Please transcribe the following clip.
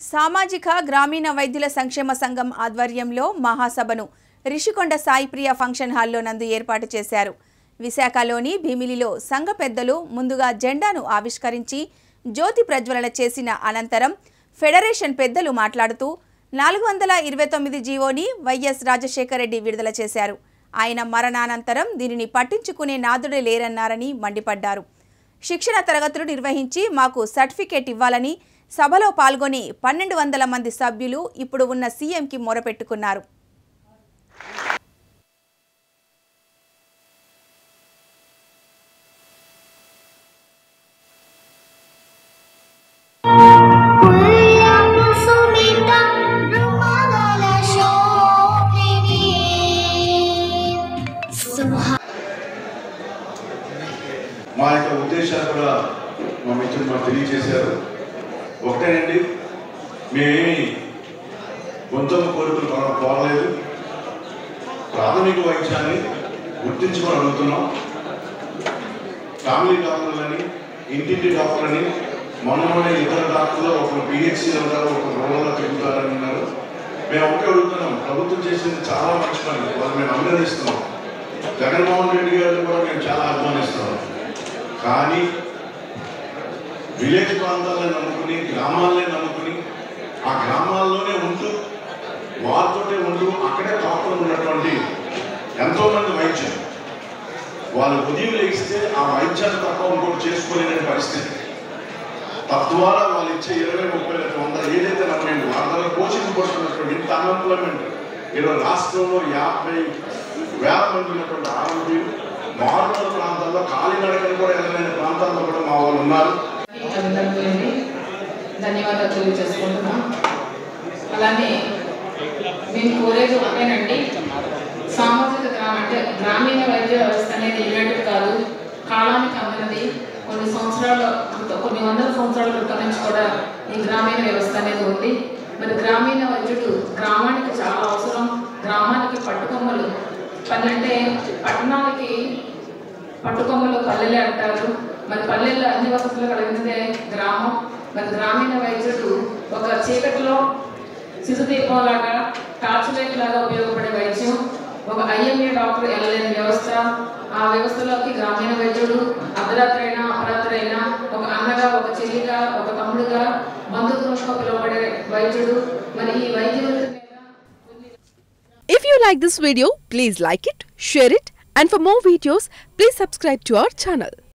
సామాజిక గ్రామీణ వైద్యుల సంక్షేమ సంఘం ఆధ్వర్యంలో మహాసభను రిషికొండ సాయిప్రియ ఫంక్షన్ హాల్లో నందు ఏర్పాటు చేశారు విశాఖలోని భీమిలిలో సంఘ పెద్దలు ముందుగా జెండాను ఆవిష్కరించి జ్యోతి ప్రజ్వలన చేసిన అనంతరం ఫెడరేషన్ పెద్దలు మాట్లాడుతూ నాలుగు వందల ఇరవై తొమ్మిది జీవోని వైఎస్ రాజశేఖర రెడ్డి విడుదల చేశారు ఆయన మరణానంతరం దీనిని పట్టించుకునే నాదుడే లేరన్నారని మండిపడ్డారు శిక్షణ తరగతులు నిర్వహించి మాకు సర్టిఫికేట్ ఇవ్వాలని సభలో పాల్గొని పన్నెండు వందల మంది సభ్యులు ఇప్పుడు ఉన్న సీఎంకి మొరపెట్టుకున్నారు పుల్లపు సుమిత రుమగల శోభిని సుహ మా యొక్క ఉద్దేశాలు కూడా మా మిత్రులు మాకు తెలియజేశారు ఒకటేనండి మేమేమి గొంతమ్మ కోరికలు కొన- కోరలేదు ప్రాథమిక వైద్యాన్ని గుర్తించుకొని అడుగుతున్నాం ఫ్యామిలీ డాక్టర్లని ఇంటింటి డాక్టర్లని మొన్న మొన్న ఇతర డాక్టర్లు ఒకరు పిహెచ్సి ఉంటారు ఒకరు రూరల్లో తిరుగుతారని ఉన్నారు మేము ఒకటే అడుగుతున్నాం ప్రభుత్వం చేసింది చాలా మంచి పని వాళ్ళు మేము అభినందిస్తున్నాం జగన్మోహన్ రెడ్డి గారిని కూడా మేము చాలా అభిమానిస్తున్నాం కానీ విలేజ్ ప్రాంతాలను నమ్ముకుని గ్రామాలనే నమ్ముకుని ఆ గ్రామాల్లోనే ఉంటూ వారితోటే ఉంటూ అక్కడే డాక్టర్లు ఉన్నటువంటి ఎంతో మంది వైద్యం వాళ్ళు ఉదయం లేస్తే ఆ వైద్యాన్ని తప్ప ఇంకోటి చేసుకోలేని పరిస్థితి తద్వారా వాళ్ళు ఇచ్చే ఇరవై ముప్పై లక్షల వంద ఏదైతే నమ్మండి వాళ్ళ దగ్గర కోచింగ్ పోతున్నటువంటి ఇంత అన్ఎంప్లాయ్మెంట్ ఈరోజు రాష్ట్రంలో యాభై వేల మంది ఉన్నటువంటి ఆరోగ్యులు మారుమూల ప్రాంతాల్లో కాలినడకలు కూడా వెళ్ళలేని ప్రాంతాల్లో కూడా మా వాళ్ళు ఉన్నారు అభినందనలండి ధన్యవాదాలు తెలియజేసుకుంటున్నాం అలానే మేము కోరేది ఒకటేనండి సామాజిక గ్రామ అంటే గ్రామీణ వైద్య వ్యవస్థ అనేది ఇలాంటిది కాదు కాలానికి అందినది కొన్ని సంవత్సరాల క్రితం కొన్ని వందల సంవత్సరాల క్రితం నుంచి కూడా ఈ గ్రామీణ వ్యవస్థ అనేది ఉంది మరి గ్రామీణ వైద్యుడు గ్రామానికి చాలా అవసరం గ్రామానికి పట్టుకొమ్మలు పని అంటే పట్టణాలకి పట్టుకొమ్మలు పల్లెలే అంటారు మరి పల్లెల్లో అన్ని వసతులు కలిగినదే గ్రామం మరి గ్రామీణ వైద్యుడు ఒక చీకటిలో శిశుదీపంలాగా టార్చ్ లైట్ లాగా ఉపయోగపడే వైద్యం ఒక ఐఎంఏ డాక్టర్ వెళ్ళలేని వ్యవస్థ ఆ వ్యవస్థలోకి గ్రామీణ వైద్యుడు అర్ధరాత్రి అయినా అపరాత్రి అయినా ఒక అన్నగా ఒక చెల్లిగా ఒక తమ్ముడుగా బంధుత్వంగా పిలువబడే వైద్యుడు మరి ఈ వైద్య వృత్తి మీద If you like this video, please like it, share it, and for more videos, please subscribe to our channel.